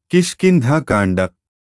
కిష్కింధాకాండ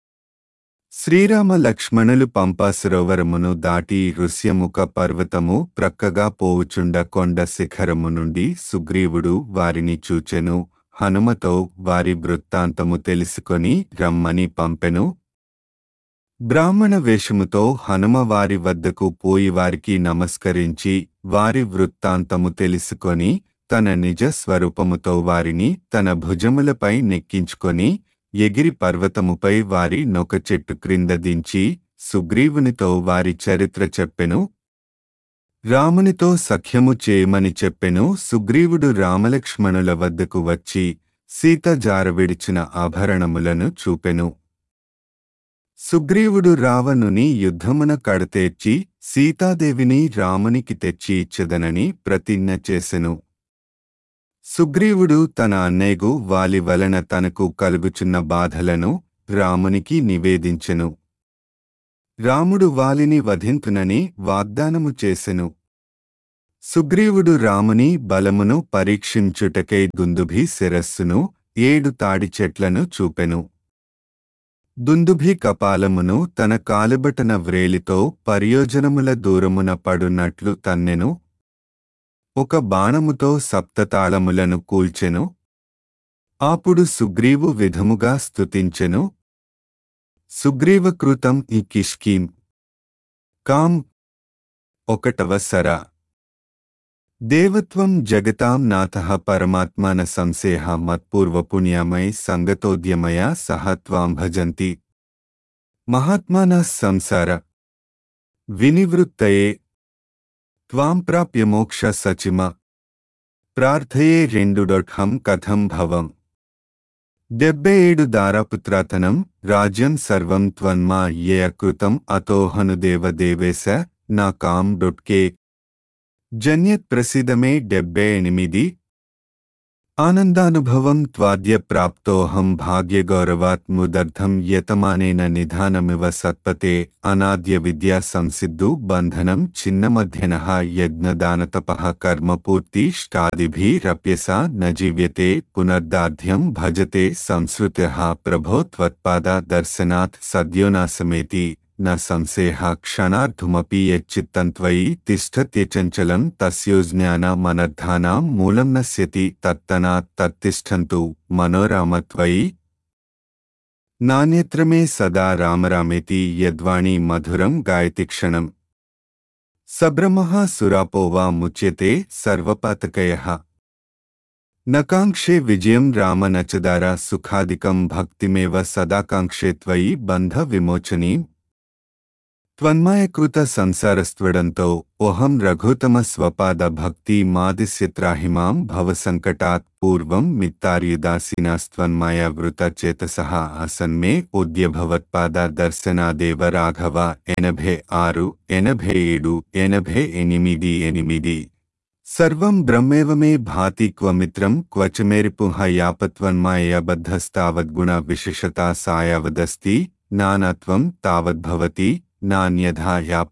శ్రీరామ లక్ష్మణులు పంపా సరోవరమును దాటి ఋష్యముఖ పర్వతము ప్రక్కగా పోవుచుండ కొండ శిఖరము నుండి సుగ్రీవుడు వారిని చూచెను హనుమతో వారి వృత్తాంతము తెలుసుకొని రమ్మని పంపెను బ్రాహ్మణ వేషముతో హనుమ వారి వద్దకు పోయి వారికి నమస్కరించి వారి వృత్తాంతము తెలుసుకొని తన నిజ స్వరూపముతో వారిని తన భుజములపై నెక్కించుకొని ఎగిరి పర్వతముపై వారి నొక చెట్టు క్రింద దించి సుగ్రీవునితో వారి చరిత్ర చెప్పెను రామునితో సఖ్యము చేయమని చెప్పెను సుగ్రీవుడు రామలక్ష్మణుల వద్దకు వచ్చి సీత జారవిడిచిన ఆభరణములను చూపెను సుగ్రీవుడు రావణుని యుద్ధమున కడతేర్చి సీతాదేవిని రామునికి తెచ్చి ఇచ్చదనని ప్రతిజ్ఞ చేసెను సుగ్రీవుడు తన అన్నయ్యగు వాలి వలన తనకు కలుగుచున్న బాధలను రామునికి నివేదించెను రాముడు వాలిని వధింతునని వాగ్దానము చేసెను సుగ్రీవుడు రాముని బలమును పరీక్షించుటకై దుందుభి శిరస్సును ఏడు తాడి చెట్లను చూపెను దుందుభి కపాలమును తన కాలుబటన వ్రేలితో పరియోజనముల దూరమున పడునట్లు తన్నెను ఒక బాణముతో సప్తతాళములను కూల్చెను ఆపుడు సుగ్రీవు విధముగా స్తుతించెను సుగ్రీవకృతం ఈ కిష్కీం కాం ఒకటవ సర దేవత్వం జగతాం నాథ పరమాత్మాన సంశేహ మత్పూర్వపుణ్యమై సంగతోద్యమయ సహ త్వాం భజంతి మహాత్మాన సంసార వినివృత్తయే త్వాం ప్రాప్య మోక్ష సచిమ ప్రార్థయే రెండుడొట్హం కథం భవం డెబ్బై ఏడు దారాపుత్రాతనం రాజ్యం సర్వం త్వన్మా ఏ అకృతం అతోహనుదేవ దేవేశ నా కాం డొట్కే జన్యత్ ప్రసిదమే డెబ్బై ఎనిమిది ఆనందానుభవం త్వాద్య ప్రాప్తోహం భాగ్యగౌరవాత్ ముదర్థం యతమానేన నిధానమివ సత్పతే అనాద్య విద్యా సంసిద్ధు బంధనం చిన్నమధ్యన యజ్ఞదానతప కర్మపూర్తిష్టాదిభిరప్యస న జీవ్యతే పునర్దార్ఢ్యం భజతే సంసృత ప్రభో త్వత్పాద దర్శనాత్ సద్యోనాసమేతి న సంశేహ క్షణార్థమపి యచ్చిత్తం త్వయి తిష్టత్యచంచలం తస్యోజ్ఞానమనర్థానాం మూలం నశ్యతి తత్తనాత్ తత్తిష్టంతు మనోరామ త్వయి నాణ్యత్ర మే సదా రామరామేతి యద్వాణి మధురం గాయతి క్షణం సబ్రమః సురాపో వా ముచ్యతే సర్వపాతకయః నకాంక్షే విజయం రామ నచదార సుఖాదికం భక్తిమేవ సదాకాంక్షే త్వయి బంధ విమోచనీం త్వన్మాయకృత సంసారస్త్వడంతో ఓహం రఘుతమ స్వపాద భక్తి మాదిస్యత్రాహిమాం భవసంకటాత్ పూర్వం మిత్తార్యుదాసీనాస్త్వన్మాయ వృత చేతసః అసన్మే ఉద్యభవత్పాద దర్శనాదేవ రాఘవ ఎనభై ఆరు ఎనభై ఏడు ఎనభై ఎనిమిది ఎనిమిది సర్వం బ్రహ్మేవ మే భాతి క్వమిత్రం క్వచమేరిపుహ యాపత్వన్మాయబద్ధస్తావద్గుణ విశేషతా సాయావదస్తి నానాత్వం తావద్భవతి నాన్యథా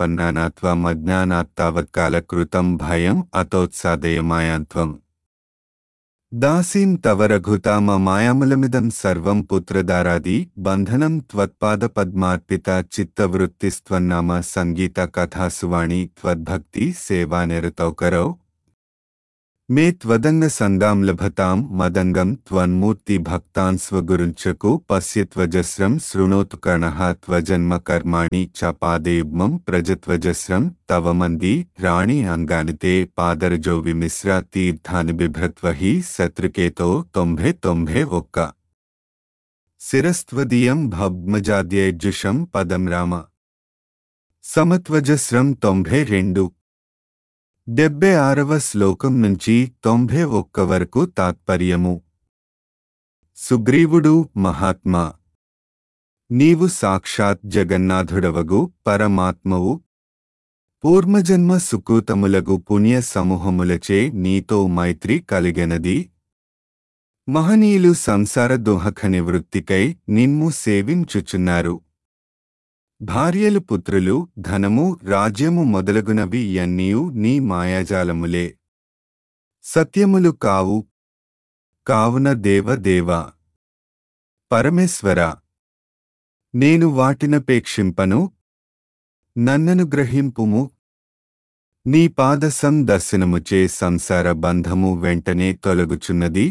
యాపన్నానాత్వమజ్ఞానాత్తావత్కాలకృతం భయం అతోత్సాదయమాయాంత్వం దాసీం తవ రఘుతామ మాయాములమిదం సర్వం పుత్రదారాది బంధనం త్వత్పాదపద్మార్పిత చిత్తవృత్తిస్త్వన్నామ సంగీత కథాసువాణి త్వద్భక్తి సేవానిరతౌకరౌ మే త్వదంగ సంగాం లభతాం మదంగం త్వన్మూర్తి భక్తాన్ స్వగురుంచకు పశ్యత్వజస్రం శృణోతు కణః త్వజన్మ కర్మాణి చ పాదేయుగ్మం ప్రజత్వజస్రం తవ మంది రాణి అంగానితే పాదరజో విమిశ్ర తీర్థాని బిభ్రత్వహి శత్రుకేతో తొంభై తొంభై ఒక్క శిరస్త్వదీయం భగ్మజాద్యైజుషం పదం రామ సమత్వజస్రం తొంభై రెండు డెబ్బై ఆరవ శ్లోకం నుంచి తొంభై ఒక్క వరకు తాత్పర్యము సుగ్రీవుడు మహాత్మా నీవు సాక్షాత్ జగన్నాథుడవగు పరమాత్మవు పూర్వజన్మ సుకృతములగు పుణ్య సమూహములచే నీతో మైత్రి కలిగెనది మహనీయులు సంసార దోహక నివృత్తికై నిన్ను సేవించుచున్నారు భార్యలు పుత్రులు ధనము రాజ్యము మొదలగునవి ఇయన్నీయు నీ మాయాజాలములే సత్యములు కావు కావున దేవదేవ పరమేశ్వర నేను వాటినపేక్షింపను నన్నను గ్రహింపుము నీ పాదసం దర్శనముచే సంసార బంధము వెంటనే తొలగుచున్నది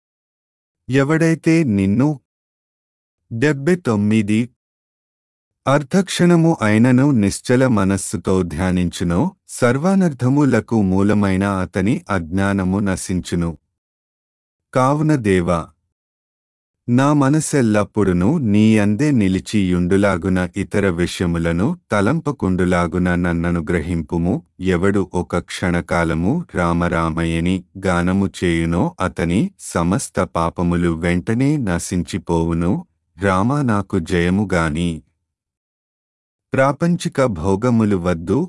ఎవడైతే నిన్ను డెబ్బె తొమ్మిది అర్ధక్షణము అయినను నిశ్చల మనస్సుతో ధ్యానించునో సర్వానర్థములకు మూలమైన అతని అజ్ఞానము నశించును కావున దేవా నా మనసెల్లప్పుడును నీ అందే నిలిచియుండులాగున ఇతర విషయములను తలంపకుండులాగున నన్నను గ్రహింపుము ఎవడు ఒక క్షణకాలము రామరామయ్యని గానము చేయునో అతని సమస్త పాపములు వెంటనే నశించిపోవును రామా నాకు జయముగాని ప్రాపంచిక భోగములు వద్దు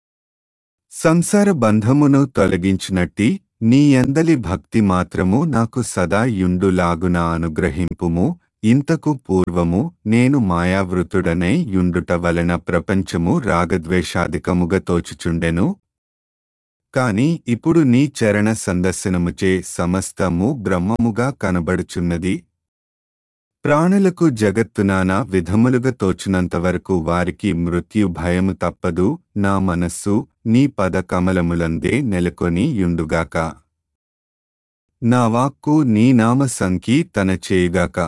సంసార బంధమును తొలగించినట్టి నీ ఎందలి భక్తి మాత్రము నాకు సదా యుండులాగున అనుగ్రహింపుము ఇంతకు పూర్వము నేను మాయావృతుడనై యుండుట వలన ప్రపంచము రాగద్వేషాధికముగా తోచుచుండెను కాని ఇప్పుడు నీ చరణ సందర్శనముచే సమస్తము బ్రహ్మముగా కనబడుచున్నది ప్రాణులకు జగత్తునానా విధములుగా తోచునంతవరకు వారికి మృత్యు భయము తప్పదు నా మనస్సు నీ పద కమలములందే నెలకొని యుండుగాక నా వాక్కు నీ నామ సంకీర్తన చేయుగాక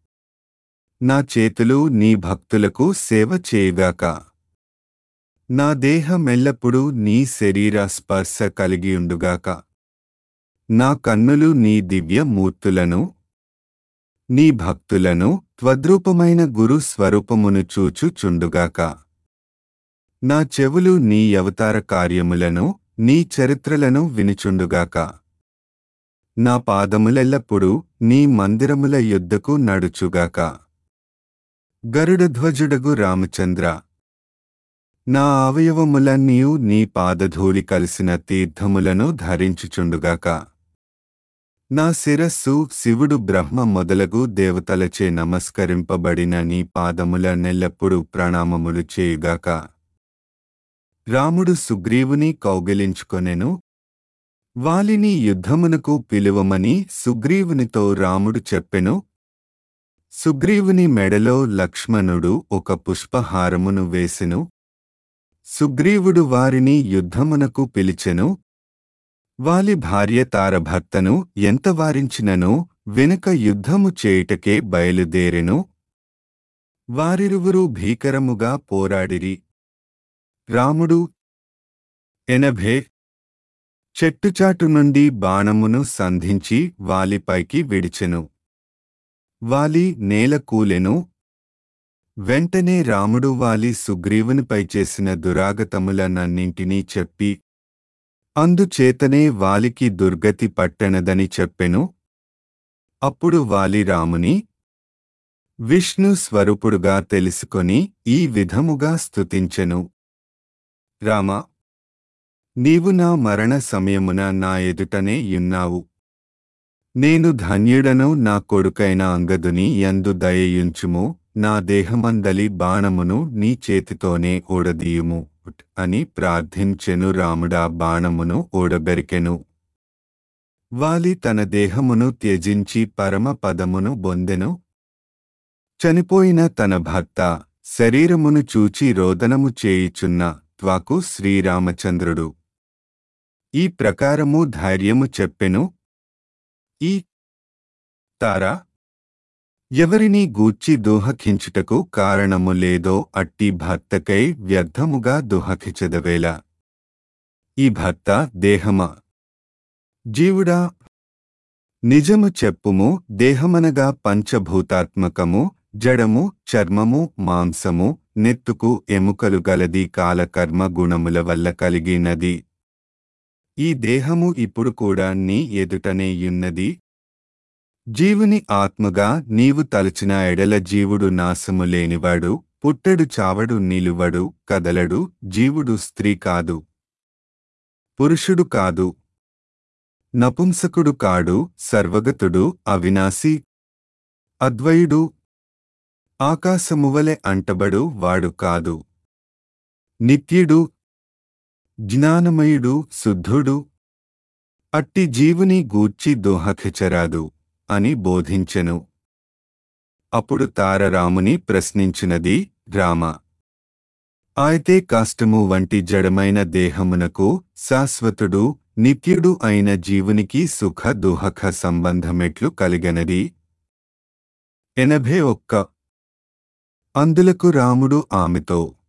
నా చేతులు నీ భక్తులకు సేవ చేయుగాక నా దేహమెల్లప్పుడూ నీ శరీర స్పర్శ కలిగియుండుగాక నా కన్నులు నీ దివ్య మూర్తులను నీ భక్తులను త్వద్రూపమైన గురు స్వరూపమును చూచుచుండుగాక నా చెవులు నీ అవతార కార్యములను నీ చరిత్రలను వినుచుండుగాక నా పాదములెల్లప్పుడూ నీ మందిరముల యుద్ధకు నడుచుగాక గరుడధ్వజుడగు రామచంద్ర నా అవయవములన్నీయు నీ పాదధూళి కలిసిన తీర్థములను ధరించుచుండుగాక నా శిరస్సు శివుడు బ్రహ్మ మొదలగు దేవతలచే నమస్కరింపబడిన నీ పాదముల నెల్లప్పుడు ప్రణామములు చేయుగాక రాముడు సుగ్రీవుని కౌగిలించుకొనెను వాలిని యుద్ధమునకు పిలువమని సుగ్రీవునితో రాముడు చెప్పెను సుగ్రీవుని మెడలో లక్ష్మణుడు ఒక పుష్పహారమును వేసెను సుగ్రీవుడు వారిని యుద్ధమునకు పిలిచెను వాలి భార్య తార భర్తను ఎంత వారించినను వెనుక యుద్ధము చేయుటకే బయలుదేరెను వారిరువురు భీకరముగా పోరాడిరి రాముడు ఎనభే చెట్టుచాటు నుండి బాణమును సంధించి వాలిపైకి విడిచెను వాలి నేల కూలెను వెంటనే రాముడు వాలి సుగ్రీవునిపై చేసిన దురాగతములనన్నింటినీ చెప్పి అందుచేతనే వాలికి దుర్గతి పట్టెనదని చెప్పెను అప్పుడు వాలి రాముని విష్ణు స్వరూపుడుగా తెలుసుకొని ఈ విధముగా స్తుతించెను రామ నీవు నా మరణ సమయమున నా ఎదుటనే యున్నావు నేను ధన్యుడను నా కొడుకైన అంగదుని యందు దయయుంచుము నా దేహమందలి బాణమును నీ చేతితోనే ఓడదీయుము అని ప్రార్థించెను రాముడా బాణమును ఓడబెరికెను వాలి తన దేహమును త్యజించి పరమ పదమును బొందెను చనిపోయిన తన భర్త శరీరమును చూచి రోదనము చేయుచున్న త్వాకు శ్రీరామచంద్రుడు ఈ ప్రకారము ధైర్యము చెప్పెను ఈ తారా ఎవరిని గూర్చి దుహకించుటకు కారణము లేదో అట్టి భర్తకై వ్యర్థముగా దుహకిచెదవేళ ఈ భర్త దేహమా జీవుడా నిజము చెప్పుము దేహమనగా పంచభూతాత్మకము జడము చర్మము మాంసము నెత్తుకు ఎముకలు గలది కాలకర్మ గుణముల వల్ల కలిగినది ఈ దేహము ఇప్పుడు కూడా నీ ఎదుటనే యున్నది జీవుని ఆత్మగా నీవు తలచిన ఎడల జీవుడు నాశము లేనివాడు పుట్టడు చావడు నిలువడు కదలడు జీవుడు స్త్రీ కాదు పురుషుడు కాదు నపుంసకుడు కాడు సర్వగతుడు అవినాశి అద్వయుడు ఆకాశమువలె అంటబడు వాడు కాదు నిత్యుడు జ్ఞానమయుడు శుద్ధుడు అట్టి జీవుని గూర్చి దోహకిచరాదు అని బోధించెను అప్పుడు తార రాముని ప్రశ్నించినది రామ అయితే కాష్టము వంటి జడమైన దేహమునకు శాశ్వతుడు నిత్యుడు అయిన జీవునికి సుఖ దుహఖ సంబంధమెట్లు కలిగనది ఎనభై ఒక్క అందులకు రాముడు ఆమెతో